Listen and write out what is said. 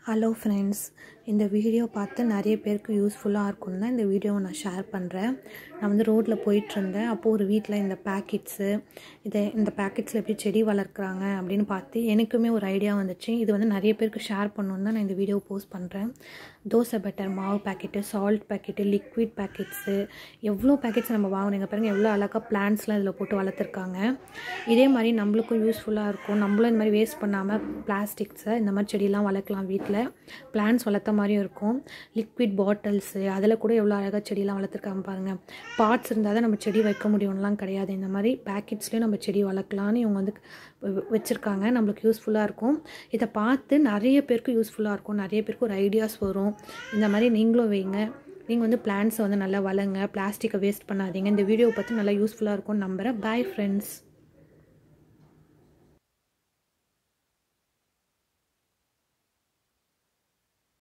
hello friends இந்த video பார்த்து நிறைய பேருக்கு யூஸ்ஃபுல்லாக இருக்கும்னு தான் இந்த வீடியோவை நான் ஷேர் பண்ணுறேன் நான் வந்து ரோட்டில் போயிட்டுருந்தேன் அப்போது ஒரு வீட்டில் இந்த பேக்கெட்ஸு இதை இந்த பேக்கெட்ஸில் எப்படி செடி வளர்க்குறாங்க அப்படின்னு பார்த்து எனக்குமே ஒரு ஐடியா வந்துச்சு இது வந்து நிறைய பேருக்கு ஷேர் பண்ணணுன்னு தான் நான் இந்த வீடியோ போஸ்ட் பண்ணுறேன் தோசை பெட்டர் மாவு packet salt packet liquid packets எவ்வளோ பேக்கெட்ஸ் நம்ம வாங்குறீங்க பாருங்கள் எவ்வளோ அழகாக பிளான்ட்ஸ்லாம் இதில் போட்டு வளர்த்துருக்காங்க இதே மாதிரி நம்மளுக்கும் யூஸ்ஃபுல்லாக இருக்கும் நம்மளும் இந்த மாதிரி வேஸ்ட் பண்ணாமல் பிளாஸ்டிக்ஸை இந்த மாதிரி செடியெல்லாம் வளர்க்கலாம் வீட்டில் பிளான்ட்ஸ் வளர்த்த மாதிரியும் இருக்கும் லிக்விட் பாட்டில்ஸு அதில் கூட எவ்வளோ அழகாக செடியெல்லாம் வளர்த்துருக்காங்க பாருங்கள் பாட்ஸ் இருந்தால் தான் நம்ம செடி வைக்க முடியும்லாம் கிடையாது இந்த மாதிரி பேக்கெட்ஸ்லேயும் நம்ம செடி வளர்க்கலான்னு இவங்க வந்து வச்சுருக்காங்க நம்மளுக்கு யூஸ்ஃபுல்லாக இருக்கும் இதை பார்த்து நிறைய பேருக்கு யூஸ்ஃபுல்லாக இருக்கும் நிறைய பேருக்கு ஒரு ஐடியாஸ் வரும் இந்த மாதிரி நீங்களும் வைங்க நீங்கள் வந்து பிளான்ஸை வந்து நல்லா வளங்க பிளாஸ்டிக்கை வேஸ்ட் பண்ணாதீங்க இந்த வீடியோவை பற்றி நல்லா யூஸ்ஃபுல்லாக இருக்கும்னு நம்புகிறேன் பாய் ஃப்ரெண்ட்ஸ்